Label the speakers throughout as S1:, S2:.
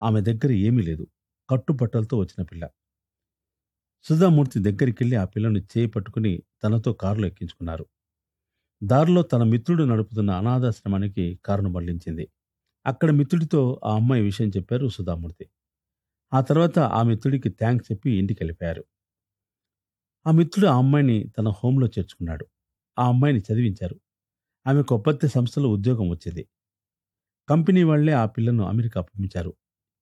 S1: ఆమె దగ్గర ఏమీ లేదు కట్టుబట్టలతో వచ్చిన పిల్ల సుధామూర్తి దగ్గరికెళ్ళి ఆ పిల్లను చేయి పట్టుకుని తనతో కారులో ఎక్కించుకున్నారు దారిలో తన మిత్రుడు నడుపుతున్న అనాథాశ్రమానికి కారును మళ్లించింది అక్కడ మిత్రుడితో ఆ అమ్మాయి విషయం చెప్పారు సుధామూర్తి ఆ తర్వాత ఆ మిత్రుడికి థ్యాంక్స్ చెప్పి ఇంటికి వెళ్ళిపోయారు ఆ మిత్రుడు ఆ అమ్మాయిని తన హోంలో చేర్చుకున్నాడు ఆ అమ్మాయిని చదివించారు ఆమెకు ఒప్పత్తి సంస్థలో ఉద్యోగం వచ్చింది కంపెనీ వాళ్లే ఆ పిల్లను అమెరికా పంపించారు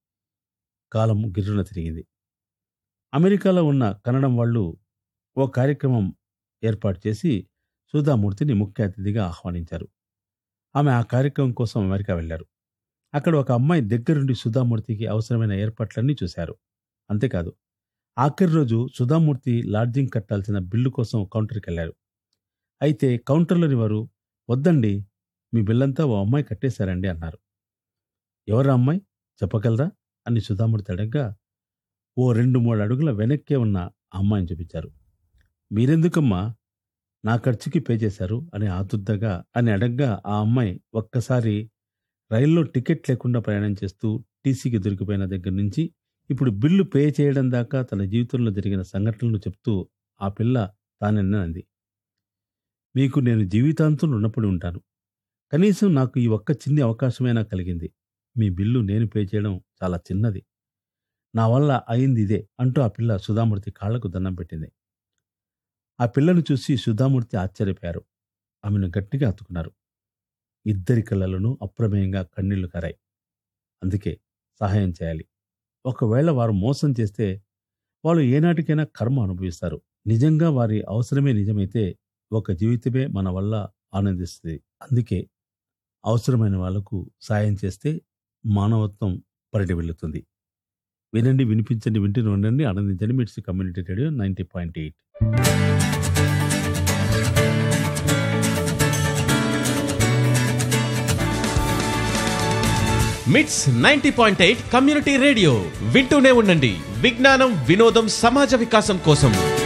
S1: కాలం గిర్రున తిరిగింది అమెరికాలో ఉన్న కన్నడం వాళ్ళు ఓ కార్యక్రమం ఏర్పాటు చేసి సుధామూర్తిని ముఖ్య అతిథిగా ఆహ్వానించారు ఆమె ఆ కార్యక్రమం కోసం అమెరికా వెళ్లారు అక్కడ ఒక అమ్మాయి దగ్గరుండి సుధామూర్తికి అవసరమైన ఏర్పాట్లన్నీ చూశారు అంతేకాదు ఆఖరి రోజు సుధామూర్తి లాడ్జింగ్ కట్టాల్సిన బిల్లు కోసం కౌంటర్కి వెళ్లారు అయితే కౌంటర్లోని వారు వద్దండి మీ బిల్లంతా ఓ అమ్మాయి కట్టేశారండి అన్నారు ఎవరా అమ్మాయి చెప్పగలరా అని సుధామూర్తి అడగ్గా ఓ రెండు మూడు అడుగుల వెనక్కే ఉన్న ఆ అమ్మాయిని చూపించారు మీరెందుకమ్మా నా ఖర్చుకి పే చేశారు అని ఆతుర్దగా అని అడగ్గా ఆ అమ్మాయి ఒక్కసారి రైల్లో టికెట్ లేకుండా ప్రయాణం చేస్తూ టీసీకి దొరికిపోయిన దగ్గర నుంచి ఇప్పుడు బిల్లు పే చేయడం దాకా తన జీవితంలో జరిగిన సంఘటనలు చెప్తూ ఆ పిల్ల తానెన్నది మీకు నేను జీవితాంతం రుణపడి ఉంటాను కనీసం నాకు ఈ ఒక్క చిన్ని అవకాశమైనా కలిగింది మీ బిల్లు నేను పే చేయడం చాలా చిన్నది నా వల్ల అయింది ఇదే అంటూ ఆ పిల్ల సుధామూర్తి కాళ్లకు దండం పెట్టింది ఆ పిల్లను చూసి సుధామూర్తి ఆశ్చర్యపోయారు ఆమెను గట్టిగా హత్తుకున్నారు ఇద్దరి కళ్ళలోనూ అప్రమేయంగా కన్నీళ్లు కారాయి అందుకే సహాయం చేయాలి ఒకవేళ వారు మోసం చేస్తే వాళ్ళు ఏనాటికైనా కర్మ అనుభవిస్తారు నిజంగా వారి అవసరమే నిజమైతే ఒక జీవితమే మన వల్ల ఆనందిస్తుంది అందుకే అవసరమైన వాళ్లకు సాయం చేస్తే మానవత్వం పరిడి వెళ్తుంది వినండి వినిపించండి వింటూనే ఉండండి ఆనందించండి MITS community radio ninety point eight
S2: MITS ninety point eight community radio వింటూనే ఉండండి విజ్ఞానం వినోదం సమాజ వికాసం కోసం